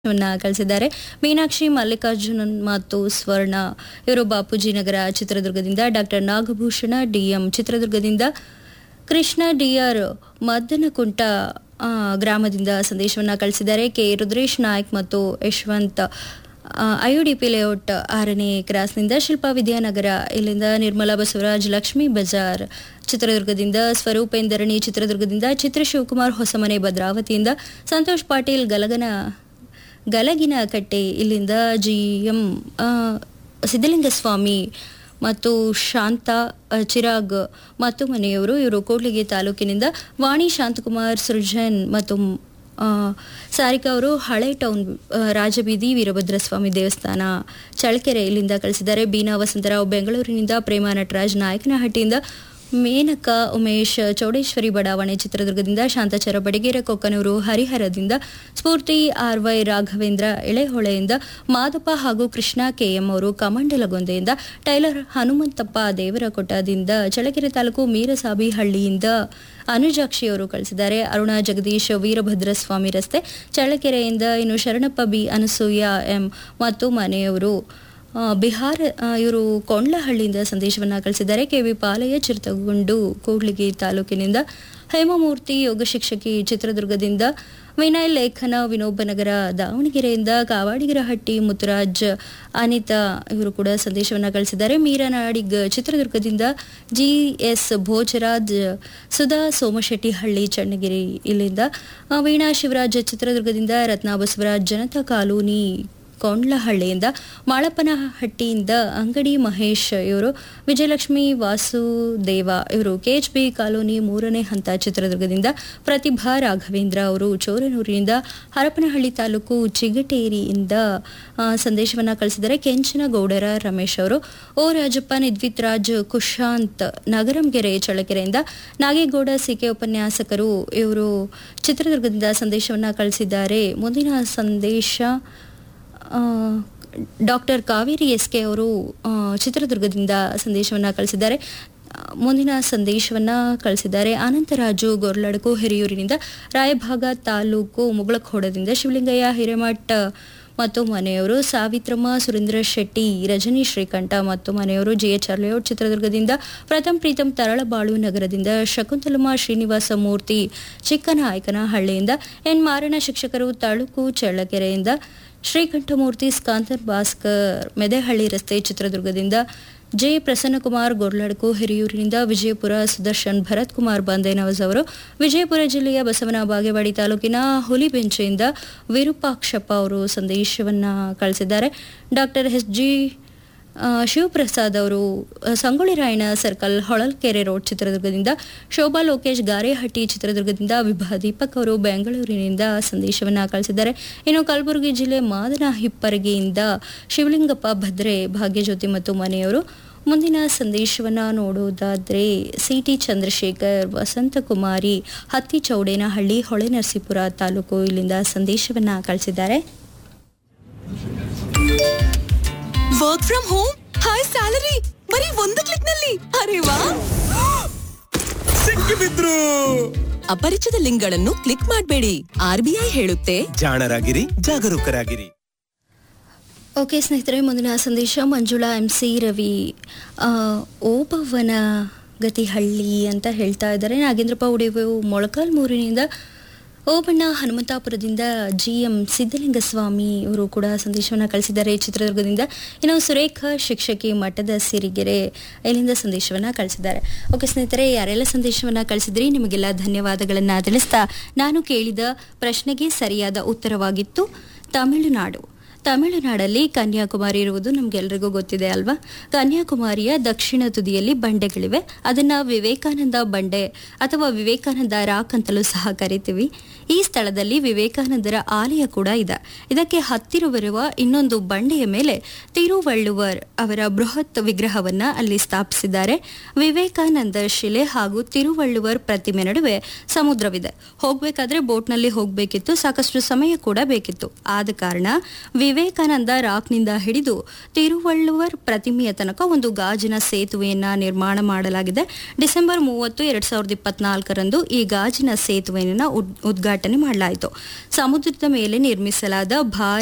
ವನ್ನ ಕಳಿಸಿದ್ದಾರೆ ಮೀನಾಕ್ಷಿ ಮಲ್ಲಿಕಾರ್ಜುನನ್ ಮತ್ತು ಸ್ವರ್ಣ ಇವರು ಬಾಪೂಜಿ ನಗರ ಚಿತ್ರದುರ್ಗದಿಂದ ಡಾಕ್ಟರ್ ನಾಗಭೂಷಣ ಡಿಎಂ ಚಿತ್ರದುರ್ಗದಿಂದ ಕೃಷ್ಣ ಡಿಆರ್ ಮದ್ದನಕುಂಟ ಆ, ಗ್ರಾಮದಿಂದ ಸಂದೇಶವನ್ನ ಕಳಿಸಿದ್ದಾರೆ ಕೆ ರುದ್ರೇಶ್ ನಾಯ್ಕ್ ಮತ್ತು ಯಶವಂತ್ ಐಯುಡಿಪಿ ಲೇಔಟ್ ಆರನೇ ಕ್ರಾಸ್ನಿಂದ ಶಿಲ್ಪಾ ವಿದ್ಯಾನಗರ ಇಲ್ಲಿಂದ ನಿರ್ಮಲಾ ಬಸವರಾಜ್ ಲಕ್ಷ್ಮೀ ಬಜಾರ್ ಚಿತ್ರದುರ್ಗದಿಂದ ಸ್ವರೂಪೇಂದರಣಿ ಚಿತ್ರದುರ್ಗದಿಂದ ಚಿತ್ರ ಶಿವಕುಮಾರ್ ಹೊಸಮನೆ ಭದ್ರಾವತಿಯಿಂದ ಸಂತೋಷ್ ಪಾಟೀಲ್ ಗಲಗನ ಗಲಗಿನ ಕಟ್ಟೆ ಇಲ್ಲಿಂದ ಜಿ ಎಂ ಸಿದ್ದಲಿಂಗಸ್ವಾಮಿ ಮತ್ತು ಶಾಂತ ಅ, ಚಿರಾಗ್ ಮತ್ತು ಮನೆಯವರು ಇವರು ಕೂಡ್ಲಿಗಿ ತಾಲೂಕಿನಿಂದ ವಾಣಿ ಶಾಂತಕುಮಾರ್ ಸೃಜನ್ ಮತ್ತು ಆ, ಸಾರಿಕಾ ಅವರು ಹಳೆ ಟೌನ್ ಆ, ರಾಜಬೀದಿ ವೀರಭದ್ರಸ್ವಾಮಿ ದೇವಸ್ಥಾನ ಚಳ್ಳಕೆರೆ ಇಲ್ಲಿಂದ ಕಳಿಸಿದ್ದಾರೆ ಬೀನಾ ವಸಂತರಾವ್ ಬೆಂಗಳೂರಿನಿಂದ ಪ್ರೇಮ ನಟರಾಜ್ ನಾಯಕನಹಟ್ಟಿಯಿಂದ ಮೇನಕಾ ಉಮೇಶ್ ಚೌಡೇಶ್ವರಿ ಬಡಾವಣೆ ಚಿತ್ರದುರ್ಗದಿಂದ ಶಾಂತಚರ ಬಡಿಗೇರ ಕೊಕ್ಕನೂರು ಹರಿಹರದಿಂದ ಸ್ಫೂರ್ತಿ ಆರ್ ವೈ ರಾಘವೇಂದ್ರ ಎಳೆಹೊಳೆಯಿಂದ ಮಾದಪ್ಪ ಹಾಗೂ ಕೃಷ್ಣ ಕೆಎಂ ಅವರು ಕಮಂಡಲಗೊಂದೆಯಿಂದ ಟೈಲರ್ ಹನುಮಂತಪ್ಪ ದೇವರಕೊಟ್ಟದಿಂದ ಚಳ್ಳಕೆರೆ ತಾಲೂಕು ಮೀರಸಾಬಿ ಹಳ್ಳಿಯಿಂದ ಅನುಜಾಕ್ಷಿ ಅವರು ಕಳಿಸಿದ್ದಾರೆ ಅರುಣಾ ಜಗದೀಶ್ ವೀರಭದ್ರಸ್ವಾಮಿ ರಸ್ತೆ ಚಳ್ಳಕೆರೆಯಿಂದ ಇನ್ನು ಶರಣಪ್ಪ ಬಿ ಅನಸೂಯ ಎಂ ಮತ್ತು ಮನೆಯವರು ಆ, ಬಿಹಾರ ಇವರು ಕೊಂಡ್ಲಹಳ್ಳಿಯಿಂದ ಸಂದೇಶವನ್ನ ಕಳಿಸಿದ್ದಾರೆ ಕೆವಿ ಪಾಲಯ್ಯ ಚಿರತಗುಂಡು ಕೂಡ್ಲಿಗಿ ತಾಲೂಕಿನಿಂದ ಹೇಮಮೂರ್ತಿ ಯೋಗ ಶಿಕ್ಷಕಿ ಚಿತ್ರದುರ್ಗದಿಂದ ವಿನಯ್ ಲೇಖನ ವಿನೋಬನಗರ ದಾವಣಗೆರೆಯಿಂದ ಕಾವಾಡಿಗರಹಟ್ಟಿ ಮುತ್ತುರಾಜ್ ಅನಿತಾ ಇವರು ಕೂಡ ಸಂದೇಶವನ್ನ ಕಳಿಸಿದ್ದಾರೆ ಮೀರನಾಡಿಗ್ ಚಿತ್ರದುರ್ಗದಿಂದ G S Bhojaraj Sudha Somashettihalli Channagiri ಇಲ್ಲಿಂದ ಆ, ವೀಣಾ ಶಿವರಾಜ್ ಚಿತ್ರದುರ್ಗದಿಂದ ರತ್ನಾ ಬಸವರಾಜ್ ಜನತಾ ಕಾಲೋನಿ ಕೊಂಡ್ಲಹಳ್ಳಿಯಿಂದ ಮಾಳಪ್ಪನಹಟ್ಟಿಯಿಂದ ಅಂಗಡಿ ಮಹೇಶ್ ಇವರು ವಿಜಯಲಕ್ಷ್ಮಿ ವಾಸುದೇವ ಇವರು ಕೆಎಚ್ಬಿ ಕಾಲೋನಿ ಮೂರನೇ ಹಂತ ಚಿತ್ರದುರ್ಗದಿಂದ ಪ್ರತಿಭಾ ರಾಘವೇಂದ್ರ ಅವರು ಚೋರನೂರಿನಿಂದ ಹರಪನಹಳ್ಳಿ ತಾಲೂಕು ಚಿಗಟೇರಿಯಿಂದ ಆ, ಸಂದೇಶವನ್ನ ಕಳಿಸಿದರೆ ಕೆಂಚನಗೌಡರ ರಮೇಶ್ ಅವರು ಓ ರಾಜಪ್ಪ ನಿದ್ವಿತ್ ರಾಜ್ ಕುಶಾಂತ್ ನಗರಂಗೆರೆ ಚಳ್ಳಕೆರೆಯಿಂದ ನಾಗೇಗೌಡ ಸಿಕೆ ಉಪನ್ಯಾಸಕರು ಇವರು ಚಿತ್ರದುರ್ಗದಿಂದ ಸಂದೇಶವನ್ನ ಕಳಿಸಿದ್ದಾರೆ ಮುಂದಿನ ಸಂದೇಶ ಡಾಕ್ಟರ್ ಕಾವೇರಿ ಎಸ್ ಕೆ ಅವರು ಆ, ಚಿತ್ರದುರ್ಗದಿಂದ ಸಂದೇಶವನ್ನ ಕಳಿಸಿದ್ದಾರೆ ಆ, ಮುಂದಿನ ಸಂದೇಶವನ್ನ ಕಳಿಸಿದ್ದಾರೆ ಅನಂತರಾಜು ಗೊರ್ಲಡ್ಕು ಹಿರಿಯೂರಿನಿಂದ ರಾಯಭಾಗ ತಾಲೂಕು ಮುಗಳಖೋಡದಿಂದ ಶಿವಲಿಂಗಯ್ಯ ಹಿರೇಮಠ್ ಮತ್ತು ಮನೆಯವರು ಸಾವಿತ್ರಮ್ಮ ಸುರೇಂದ್ರ ಶೆಟ್ಟಿ ರಜನಿ ಶ್ರೀಕಂಠ ಮತ್ತು ಮನೆಯವರು ಜಿಎಚ್ ಲೇಔಟ್ ಚಿತ್ರದುರ್ಗದಿಂದ ಪ್ರಥಮ್ ಪ್ರೀತಂ ತರಳಬಾಳು ನಗರದಿಂದ ಶಕುಂತಲಮ್ಮ ಶ್ರೀನಿವಾಸ ಮೂರ್ತಿ ಚಿಕ್ಕನಾಯಕನಹಳ್ಳಿಯಿಂದ ಎನ್ ಮಾರಣ ಶಿಕ್ಷಕರು ತಾಲೂಕು ಚಳ್ಳಕೆರೆಯಿಂದ ಶ್ರೀಕಂಠಮೂರ್ತಿ ಸ್ಕಾಂತರ್ ಭಾಸ್ಕರ್ ಮೆದೆಹಳ್ಳಿ ರಸ್ತೆ ಚಿತ್ರದುರ್ಗದಿಂದ ಜೆ ಪ್ರಸನ್ನಕುಮಾರ್ ಗೊರ್ಲಡ್ಕು ಹಿರಿಯೂರಿನಿಂದ ವಿಜಯಪುರ ಸುದರ್ಶನ್ ಭರತ್ ಕುಮಾರ್ ಬಂದೇನವಸ್ ಅವರು ವಿಜಯಪುರ ಜಿಲ್ಲೆಯ ಬಸವನ ಬಾಗೇವಾಡಿ ತಾಲೂಕಿನ ಹುಲಿಬೆಂಚೆಯಿಂದ ವಿರೂಪಾಕ್ಷಪ್ಪ ಅವರು ಸಂದೇಶವನ್ನ ಕಳಿಸಿದ್ದಾರೆ ಡಾಕ್ಟರ್ ಎಸ್ ಜಿ ಆ, ಶಿವಪ್ರಸಾದ್ ಅವರು ಆ, ಸಂಗೊಳ್ಳಿ ರಾಯಣ್ಣ ಸರ್ಕಲ್ ಹೊಳಲ್ಕೆರೆ ರೋಡ್ ಚಿತ್ರದುರ್ಗದಿಂದ ಶೋಭಾ ಲೋಕೇಶ್ ಗಾರೆಹಟ್ಟಿ ಚಿತ್ರದುರ್ಗದಿಂದ ವಿಭಾ ದೀಪಕ್ ಅವರು ಬೆಂಗಳೂರಿನಿಂದ ಸಂದೇಶವನ್ನ ಕಳಿಸಿದ್ದಾರೆ ಇನ್ನು ಕಲಬುರಗಿ ಜಿಲ್ಲೆ ಮಾದನ ಹಿಪ್ಪರಗಿಯಿಂದ ಶಿವಲಿಂಗಪ್ಪ ಭದ್ರೆ ಭಾಗ್ಯಜ್ಯೋತಿ ಮತ್ತು ಮನೆಯವರು ಮುಂದಿನ ಸಂದೇಶವನ್ನ ನೋಡುವುದಾದ್ರೆ ಸಿಟಿ ಚಂದ್ರಶೇಖರ್ ವಸಂತಕುಮಾರಿ ಹತ್ತಿ ಚೌಡೇನಹಳ್ಳಿ ಹೊಳೆನರಸೀಪುರ ತಾಲೂಕು ಇಲ್ಲಿಂದ ಸಂದೇಶವನ್ನ ಕಳಿಸಿದ್ದಾರೆ work from home high salary ಬರೀ ಒಂದು ಕ್ಲಿಕ್ ನಲ್ಲಿ ಅರೆ ವಾ ಸಿಕ್ಕಿಬಿದ್ರು ಅಪರಿಚಿತ ಲಿಂಕ್ ಗಳನ್ನು ಕ್ಲಿಕ್ ಮಾಡಬೇಡಿ ಆರ್ಬಿಐ ಹೇಳುತ್ತೆ ಜಾಣರಾಗಿರಿ ಜಾಗರೂಕರಾಗಿರಿ ಓಕೆ ಸ್ನೇಹಿತರೆ ಮುಂದಿನ ಸಂದೇಶ ಮಂಜುಳಾ ಎಂ ಸಿ ರವಿ ಆ, ಓಬವ್ವನ ಗತಿಹಳ್ಳಿ ಅಂತ ಹೇಳ್ತಾ ಇದ್ದಾರೆ ನಾಗೇಂದ್ರಪ್ಪ ಉಡಿವು ಮೊಳಕಾಲ್ಮೂರಿನಿಂದ ಓಬಣ್ಣ ಹನುಮಂತಾಪುರದಿಂದ ಜಿ ಎಂ ಸಿದ್ದಲಿಂಗಸ್ವಾಮಿ ಇವರು ಕೂಡ ಸಂದೇಶವನ್ನು ಕಳಿಸಿದ್ದಾರೆ ಚಿತ್ರದುರ್ಗದಿಂದ ಇನ್ನು ಸುರೇಖಾ ಶಿಕ್ಷಕಿ ಮಠದ ಸಿರಿಗೆರೆ ಇಲ್ಲಿಂದ ಸಂದೇಶವನ್ನು ಕಳಿಸಿದ್ದಾರೆ ಓಕೆ ಸ್ನೇಹಿತರೆ ಯಾರೆಲ್ಲ ಸಂದೇಶವನ್ನು ಕಳಿಸಿದ್ರಿ ನಿಮಗೆಲ್ಲ ಧನ್ಯವಾದಗಳನ್ನು ತಿಳಿಸ್ತಾ ನಾನು ಕೇಳಿದ ಪ್ರಶ್ನೆಗೆ ಸರಿಯಾದ ಉತ್ತರವಾಗಿತ್ತು ತಮಿಳುನಾಡು ತಮಿಳುನಾಡಲ್ಲಿ ಕನ್ಯಾಕುಮಾರಿ ಇರುವುದು ನಮ್ಗೆಲ್ರಿಗೂ ಗೊತ್ತಿದೆ ಅಲ್ವಾ ಕನ್ಯಾಕುಮಾರಿಯ ದಕ್ಷಿಣ ತುದಿಯಲ್ಲಿ ಬಂಡೆಗಳಿವೆ ಅದನ್ನ ವಿವೇಕಾನಂದ ಬಂಡೆ ಅಥವಾ ವಿವೇಕಾನಂದ ರಾಕ್ ಅಂತಲೂ ಸಹ ಕರಿತೀವಿ ಈ ಸ್ಥಳದಲ್ಲಿ ವಿವೇಕಾನಂದರ ಆಲಯ ಕೂಡ ಇದೆ ಇದಕ್ಕೆ ಹತ್ತಿರವಿರುವ ಇನ್ನೊಂದು ಬಂಡೆಯ ಮೇಲೆ ತಿರುವಳ್ಳುವರ್ ಅವರ ಬೃಹತ್ ವಿಗ್ರಹವನ್ನ ಅಲ್ಲಿ ಸ್ಥಾಪಿಸಿದ್ದಾರೆ ವಿವೇಕಾನಂದ ಶಿಲೆ ಹಾಗೂ ತಿರುವಳ್ಳುವರ್ ಪ್ರತಿಮೆ ನಡುವೆ ಸಮುದ್ರವಿದೆ ಹೋಗ್ಬೇಕಾದ್ರೆ ಬೋಟ್ನಲ್ಲಿ ಹೋಗ್ಬೇಕಿತ್ತು ಸಾಕಷ್ಟು ಸಮಯ ಕೂಡ ಬೇಕಿತ್ತು ಆದ ಕಾರಣ ವಿವೇಕಾನಂದ ರಾಕ್ನಿಂದ ಹಿಡಿದು ತಿರುವಳ್ಳುವರ್ ಪ್ರತಿಮೆಯ ತನಕ ಒಂದು ಗಾಜಿನ ಸೇತುವೆಯನ್ನ ನಿರ್ಮಾಣ ಮಾಡಲಾಗಿದೆ ಡಿಸೆಂಬರ್ ಮೂವತ್ತು ಎರಡ್ ಸಾವಿರದ ಇಪ್ಪತ್ನಾಲ್ಕರಂದು ಈ ಗಾಜಿನ ಸೇತುವೆಯನ್ನ ಉದ್- ಉದ್ಘಾಟನೆ ಮಾಡಲಾಯಿತು ಸಮುದ್ರದ ಮೇಲೆ ನಿರ್ಮಿಸಲಾದ ಭಾರಿ